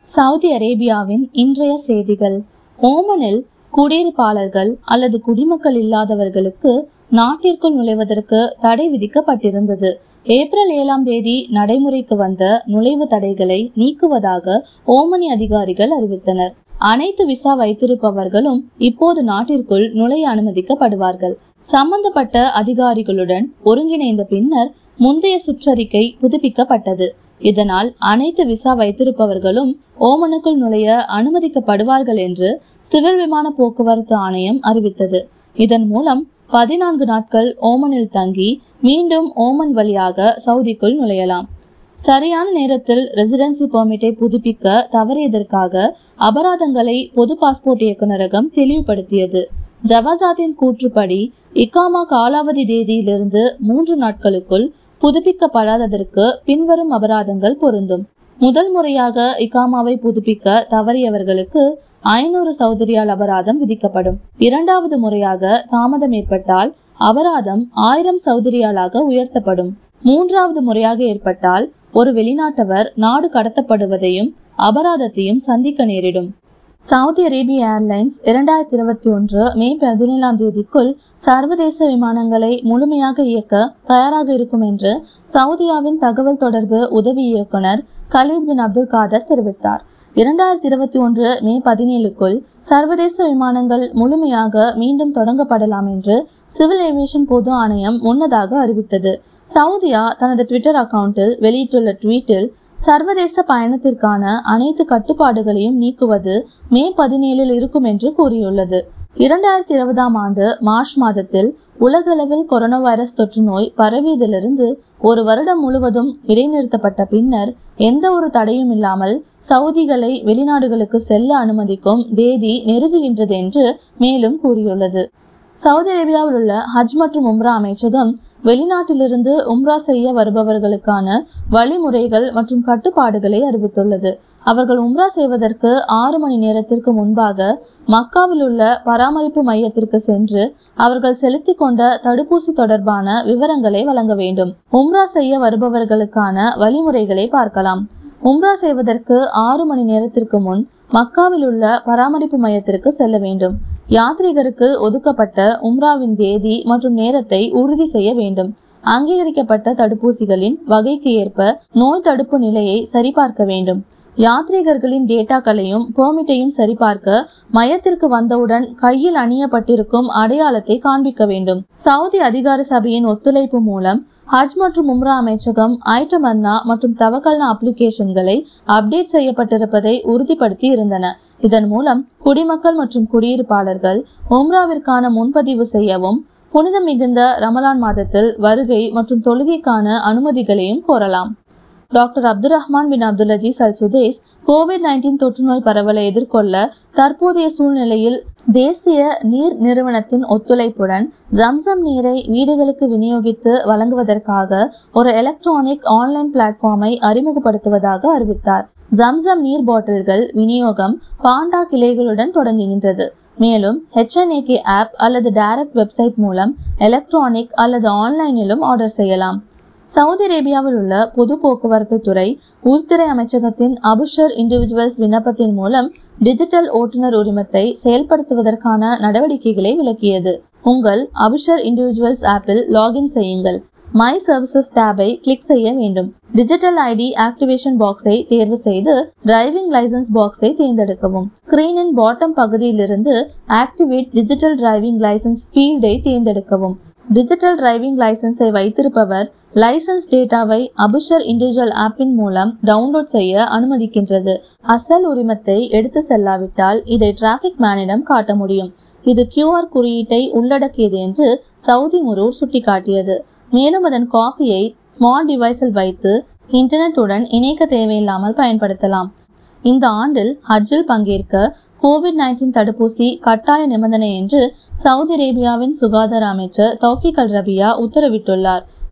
Saudi அரேபியாவின் இன்றைய செய்திகள் ஓமனில் குடியிருப்பாளர்கள் அல்லது குடிமக்கள் இல்லாதவர்களுக்கு நாட்டிற்குள் நுழைவதற்கு தடை விதிக்கப்பட்டிருந்தது ஏப்ரல் ஏழாம் தேதி நடைமுறைக்கு வந்த நுழைவு தடைகளை நீக்குவதாக ஓமனி அதிகாரிகள் அறிவித்தனர் அனைத்து விசா வைத்திருப்பவர்களும் இப்போது நாட்டிற்குள் நுழைய அனுமதிக்கப்படுவார்கள் சம்பந்தப்பட்ட அதிகாரிகளுடன் ஒருங்கிணைந்த பின்னர் முந்தைய சுற்றறிக்கை புதுப்பிக்கப்பட்டது இதனால் அனைத்து விசா வைத்திருப்பவர்களும் ஓமனுக்குள் நுழைய அனுமதிக்கப்படுவார்கள் என்று சிவில் விமான போக்குவரத்து ஆணையம் அறிவித்தது இதன் மூலம் பதினான்கு நாட்கள் ஓமனில் தங்கி மீண்டும் ஓமன் வழியாக சவுதிக்குள் நுழையலாம் சரியான நேரத்தில் ரெசிடென்சி பெர்மிட்டை புதுப்பிக்க தவறியதற்காக அபராதங்களை பொது பாஸ்போர்ட் இயக்குநரகம் தெளிவுபடுத்தியது ஜவாசாத்தின் கூற்றுப்படி இக்காமா காலாவதி தேதியிலிருந்து மூன்று நாட்களுக்குள் புதுப்பிக்கப்படாததற்கு பின்வரும் அபராதங்கள் பொருந்தும் முதல் முறையாக இக்காமாவை புதுப்பிக்க தவறியவர்களுக்கு ஐநூறு சௌதரியால் அபராதம் விதிக்கப்படும் இரண்டாவது முறையாக தாமதம் ஏற்பட்டால் அபராதம் ஆயிரம் சௌதரியாலாக உயர்த்தப்படும் மூன்றாவது முறையாக ஏற்பட்டால் ஒரு வெளிநாட்டவர் நாடு கடத்தப்படுவதையும் அபராதத்தையும் சந்திக்க நேரிடும் சவுதி அரேபிய ஏர்லைன்ஸ் இரண்டாயிரத்தி இருபத்தி ஒன்று மே பதினேழாம் தேதிக்குள் சர்வதேச விமானங்களை முழுமையாக இயக்க தயாராக இருக்கும் என்று சவுதியாவின் தகவல் தொடர்பு உதவி இயக்குனர் கலீத் பின் அப்துல் காதர் தெரிவித்தார் இரண்டாயிரத்தி இருபத்தி ஒன்று மே பதினேழுக்குள் சர்வதேச விமானங்கள் முழுமையாக மீண்டும் தொடங்கப்படலாம் என்று சிவில் ஏவியேஷன் பொது ஆணையம் முன்னதாக அறிவித்தது சவுதியா தனது ட்விட்டர் அக்கவுண்டில் வெளியிட்டுள்ள ட்வீட்டில் சர்வதேச பயணத்திற்கான அனைத்து கட்டுப்பாடுகளையும் நீக்குவது மே பதினேழில் இருக்கும் என்று கூறியுள்ளது இரண்டாயிரத்தி இருபதாம் ஆண்டு மார்ச் மாதத்தில் உலகளவில் கொரோனா வைரஸ் தொற்று நோய் பரவியதிலிருந்து ஒரு வருடம் முழுவதும் இடைநிறுத்தப்பட்ட பின்னர் எந்த ஒரு தடையும் இல்லாமல் சவுதிகளை வெளிநாடுகளுக்கு செல்ல அனுமதிக்கும் தேதி நெருங்குகின்றது என்று மேலும் கூறியுள்ளது சவுதி அரேபியாவில் உள்ள ஹஜ் மற்றும் உம்ரா அமைச்சகம் வெளிநாட்டிலிருந்து உம்ரா செய்ய வருபவர்களுக்கான வழிமுறைகள் மற்றும் கட்டுப்பாடுகளை அறிவித்துள்ளது அவர்கள் உம்ரா செய்வதற்கு ஆறு மணி நேரத்திற்கு முன்பாக மக்காவில் உள்ள பராமரிப்பு மையத்திற்கு சென்று அவர்கள் செலுத்தி கொண்ட தடுப்பூசி தொடர்பான விவரங்களை வழங்க வேண்டும் உம்ரா செய்ய வருபவர்களுக்கான வழிமுறைகளை பார்க்கலாம் உம்ரா செய்வதற்கு ஆறு மணி நேரத்திற்கு முன் மக்காவில் உள்ள பராமரிப்பு மையத்திற்கு செல்ல வேண்டும் யாத்ரீகருக்கு ஒதுக்கப்பட்ட உம்ராவின் தேதி மற்றும் நேரத்தை உறுதி செய்ய வேண்டும் அங்கீகரிக்கப்பட்ட தடுப்பூசிகளின் வகைக்கு ஏற்ப நோய் தடுப்பு நிலையை சரிபார்க்க வேண்டும் யாத்ரீகர்களின் டேட்டாக்களையும் பெர்மிட்டையும் சரிபார்க்க மையத்திற்கு வந்தவுடன் கையில் அணியப்பட்டிருக்கும் அடையாளத்தை காண்பிக்க வேண்டும் சவுதி அதிகார சபையின் ஒத்துழைப்பு மூலம் ஹஜ் மற்றும் உம்ரா அமைச்சகம் ஐட்டமர்னா மற்றும் தவக்கல்னா அப்ளிகேஷன்களை அப்டேட் செய்யப்பட்டிருப்பதை உறுதிப்படுத்தி இருந்தன இதன் மூலம் குடிமக்கள் மற்றும் குடியிருப்பாளர்கள் உம்ராவிற்கான முன்பதிவு செய்யவும் புனிதம் மிகுந்த ரமலான் மாதத்தில் வருகை மற்றும் தொழுகைக்கான அனுமதிகளையும் கோரலாம் doctor Abdul Rahman bin Abdul Aziz Al Sudais Covid nineteen தொற்றுநோய் பரவலை எதிர்கொள்ள தற்போதைய சூழ்நிலையில் தேசிய நீர் நிறுவனத்தின் ஒத்துழைப்புடன் ஜம்சம் நீரை வீடுகளுக்கு விநியோகித்து வழங்குவதற்காக ஒரு எலக்ட்ரானிக் ஆன்லைன் பிளாட்ஃபார்மை அறிமுகப்படுத்துவதாக அறிவித்தார் ஜம்சம் நீர் பாட்டில்கள் விநியோகம் பாண்டா கிளைகளுடன் தொடங்குகின்றது மேலும் ஹெச்என்ஏகே ஆப் அல்லது டைரக்ட் வெப்சைட் மூலம் எலக்ட்ரானிக் அல்லது ஆன்லைனிலும் ஆர்டர் செய்யலாம் சவுதி அரேபியாவில் உள்ள பொது போக்குவரத்து துறை உள்துறை அமைச்சகத்தின் அபுஷர் இண்டிவிஜுவல்ஸ் விண்ணப்பத்தின் மூலம் டிஜிட்டல் ஓட்டுநர் உரிமத்தை செயல்படுத்துவதற்கான நடவடிக்கைகளை விளக்கியது உங்கள் அபுஷர் இண்டிவிஜுவல்ஸ் ஆப்பில் லாகின் செய்யுங்கள் மை சர்வீசஸ் டேபை கிளிக் செய்ய வேண்டும் டிஜிட்டல் ஐடி ஆக்டிவேஷன் பாக்ஸை தேர்வு செய்து டிரைவிங் லைசன்ஸ் பாக்ஸை தேர்ந்தெடுக்கவும் ஸ்கிரீனின் பாட்டம் பகுதியிலிருந்து ஆக்டிவேட் டிஜிட்டல் டிரைவிங் லைசன்ஸ் ஃபீல்டை தேர்ந்தெடுக்கவும் டிஜிட்டல் டிரைவிங் லைசன்ஸை வைத்திருப்பவர் லைசன்ஸ் டேட்டாவை அபுஷர் இண்டிவிஜுவல் ஆப்பின் மூலம் டவுன்லோட் செய்ய அனுமதிக்கின்றது அசல் உரிமத்தை எடுத்து செல்லாவிட்டால் இதை டிராபிக் மேனிடம் காட்ட முடியும் இது கியூஆர் குறியீட்டை உள்ளடக்கியது என்று சவுதி முரூர் சுட்டிக்காட்டியது மேலும் அதன் காப்பியை ஸ்மால் டிவைஸில் வைத்து இன்டர்நெட்டுடன் இணைக்க தேவையில்லாமல் பயன்படுத்தலாம் இந்த ஆண்டில் ஹஜ்ஜில் பங்கேற்க கோவிட் நைன்டீன் தடுப்பூசி கட்டாய நிபந்தனை என்று சவுதி அரேபியாவின் சுகாதார அமைச்சர் தௌஃபிக் அல் ரபியா உத்தரவிட்டுள்ளார்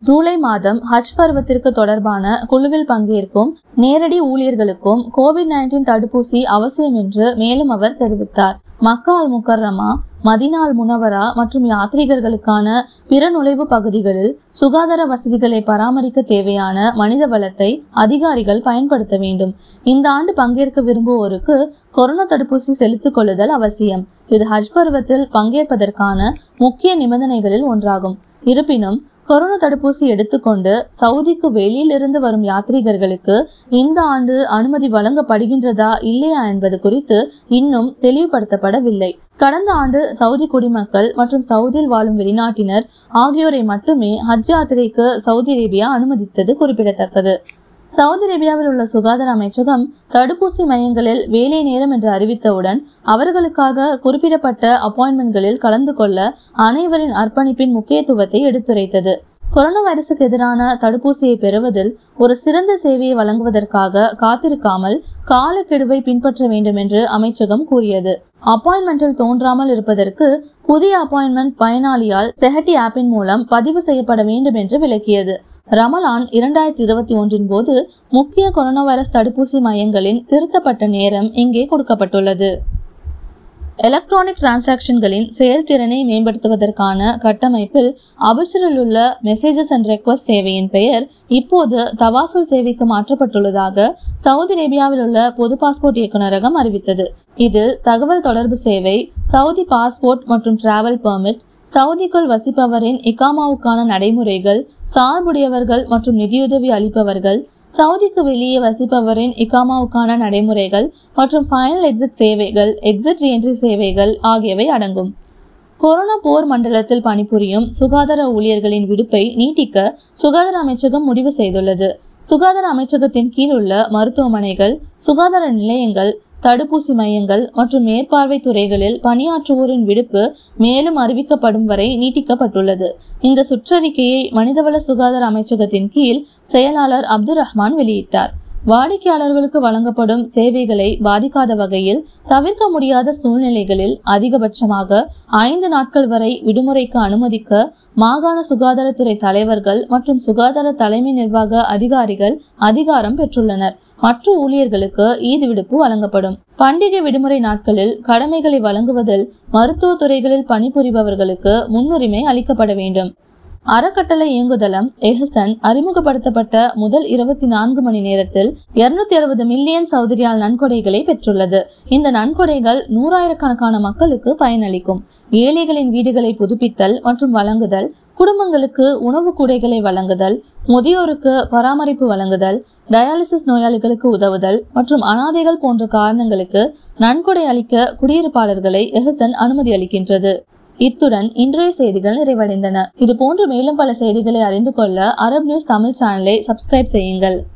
ஜூலை மாதம் ஹஜ் பருவத்திற்கு தொடர்பான குழுவில் பங்கேற்கும் நேரடி ஊழியர்களுக்கும் கோவிட் நைன்டீன் தடுப்பூசி அவசியம் என்று மேலும் அவர் தெரிவித்தார் மக்கா அல் முக்கர்ரமா மதினா அல் முனவரா மற்றும் யாத்ரீகர்களுக்கான பிற நுழைவு பகுதிகளில் சுகாதார வசதிகளை பராமரிக்க தேவையான மனித வளத்தை அதிகாரிகள் பயன்படுத்த வேண்டும் இந்த ஆண்டு பங்கேற்க விரும்புவோருக்கு கொரோனா தடுப்பூசி செலுத்திக் கொள்ளுதல் அவசியம் இது ஹஜ் பருவத்தில் பங்கேற்பதற்கான முக்கிய நிபந்தனைகளில் ஒன்றாகும் இருப்பினும் கொரோனா தடுப்பூசி எடுத்துக்கொண்டு சவுதிக்கு வெளியிலிருந்து வரும் யாத்ரீகர்களுக்கு இந்த ஆண்டு அனுமதி வழங்கப்படுகின்றதா இல்லையா என்பது குறித்து இன்னும் தெளிவுபடுத்தப்படவில்லை கடந்த ஆண்டு சவுதி குடிமக்கள் மற்றும் சவுதியில் வாழும் வெளிநாட்டினர் ஆகியோரை மட்டுமே ஹஜ் யாத்திரைக்கு சவுதி அரேபியா அனுமதித்தது குறிப்பிடத்தக்கது சவுதி அரேபியாவில் உள்ள சுகாதார அமைச்சகம் தடுப்பூசி மையங்களில் வேலை நேரம் என்று அறிவித்தவுடன் அவர்களுக்காக குறிப்பிடப்பட்ட அப்பாயின்மெண்ட்களில் கலந்து கொள்ள அனைவரின் அர்ப்பணிப்பின் முக்கியத்துவத்தை எடுத்துரைத்தது கொரோனா வைரசுக்கு எதிரான தடுப்பூசியை பெறுவதில் ஒரு சிறந்த சேவையை வழங்குவதற்காக காத்திருக்காமல் காலக்கெடுவை பின்பற்ற வேண்டும் என்று அமைச்சகம் கூறியது அப்பாயின்மெண்டில் தோன்றாமல் இருப்பதற்கு புதிய அப்பாயின்மெண்ட் பயனாளியால் செஹட்டி ஆப்பின் மூலம் பதிவு செய்யப்பட வேண்டும் என்று விளக்கியது ரமலான் இரண்டாயிரத்தி இருபத்தி ஒன்றின் போது முக்கிய கொரோனா வைரஸ் தடுப்பூசி மையங்களின் திருத்தப்பட்ட நேரம் இங்கே கொடுக்கப்பட்டுள்ளது எலக்ட்ரானிக் டிரான்சாக்ஷன்களின் செயல்திறனை மேம்படுத்துவதற்கான கட்டமைப்பில் அபிஷரில் உள்ள மெசேஜஸ் அண்ட் ரெக்வஸ்ட் சேவையின் பெயர் இப்போது தவாசல் சேவைக்கு மாற்றப்பட்டுள்ளதாக சவுதி அரேபியாவில் உள்ள பொது பாஸ்போர்ட் இயக்குநரகம் அறிவித்தது இது தகவல் தொடர்பு சேவை சவுதி பாஸ்போர்ட் மற்றும் டிராவல் பெர்மிட் சவுதிக்குள் வசிப்பவரின் இகாமாவுக்கான நடைமுறைகள் சார்புடையவர்கள் மற்றும் நிதியுதவி அளிப்பவர்கள் சவுதிக்கு வெளியே வசிப்பவரின் இகாமாவுக்கான நடைமுறைகள் மற்றும் ஃபைனல் எக்ஸிட் சேவைகள் எக்ஸிட் ரீஎன்ட்ரி சேவைகள் ஆகியவை அடங்கும் கொரோனா போர் மண்டலத்தில் பணிபுரியும் சுகாதார ஊழியர்களின் விடுப்பை நீட்டிக்க சுகாதார அமைச்சகம் முடிவு செய்துள்ளது சுகாதார அமைச்சகத்தின் கீழ் உள்ள மருத்துவமனைகள் சுகாதார நிலையங்கள் தடுப்பூசி மையங்கள் மற்றும் மேற்பார்வை துறைகளில் பணியாற்றுவோரின் விடுப்பு மேலும் அறிவிக்கப்படும் வரை நீட்டிக்கப்பட்டுள்ளது இந்த சுற்றறிக்கையை மனிதவள சுகாதார அமைச்சகத்தின் கீழ் செயலாளர் அப்துல் ரஹ்மான் வெளியிட்டார் வாடிக்கையாளர்களுக்கு வழங்கப்படும் சேவைகளை பாதிக்காத வகையில் தவிர்க்க முடியாத சூழ்நிலைகளில் அதிகபட்சமாக ஐந்து நாட்கள் வரை விடுமுறைக்கு அனுமதிக்க மாகாண சுகாதாரத்துறை தலைவர்கள் மற்றும் சுகாதார தலைமை நிர்வாக அதிகாரிகள் அதிகாரம் பெற்றுள்ளனர் மற்ற ஊழியர்களுக்கு ஈது விடுப்பு வழங்கப்படும் பண்டிகை விடுமுறை நாட்களில் கடமைகளை வழங்குவதில் மருத்துவ துறைகளில் பணிபுரிபவர்களுக்கு முன்னுரிமை அளிக்கப்பட வேண்டும் அறக்கட்டளை இயங்குதளம் எஹசன் அறிமுகப்படுத்தப்பட்ட முதல் இருபத்தி நான்கு மணி நேரத்தில் இருநூத்தி அறுபது மில்லியன் சௌதரியால் நன்கொடைகளை பெற்றுள்ளது இந்த நன்கொடைகள் நூறாயிரக்கணக்கான மக்களுக்கு பயனளிக்கும் ஏழைகளின் வீடுகளை புதுப்பித்தல் மற்றும் வழங்குதல் குடும்பங்களுக்கு உணவு கூடைகளை வழங்குதல் முதியோருக்கு பராமரிப்பு வழங்குதல் டயாலிசிஸ் நோயாளிகளுக்கு உதவுதல் மற்றும் அனாதைகள் போன்ற காரணங்களுக்கு நன்கொடை அளிக்க குடியிருப்பாளர்களை எஹசன் அனுமதி அளிக்கின்றது இத்துடன் இன்றைய செய்திகள் நிறைவடைந்தன இது போன்ற மேலும் பல செய்திகளை அறிந்து கொள்ள அரப் நியூஸ் தமிழ் சேனலை சப்ஸ்கிரைப் செய்யுங்கள்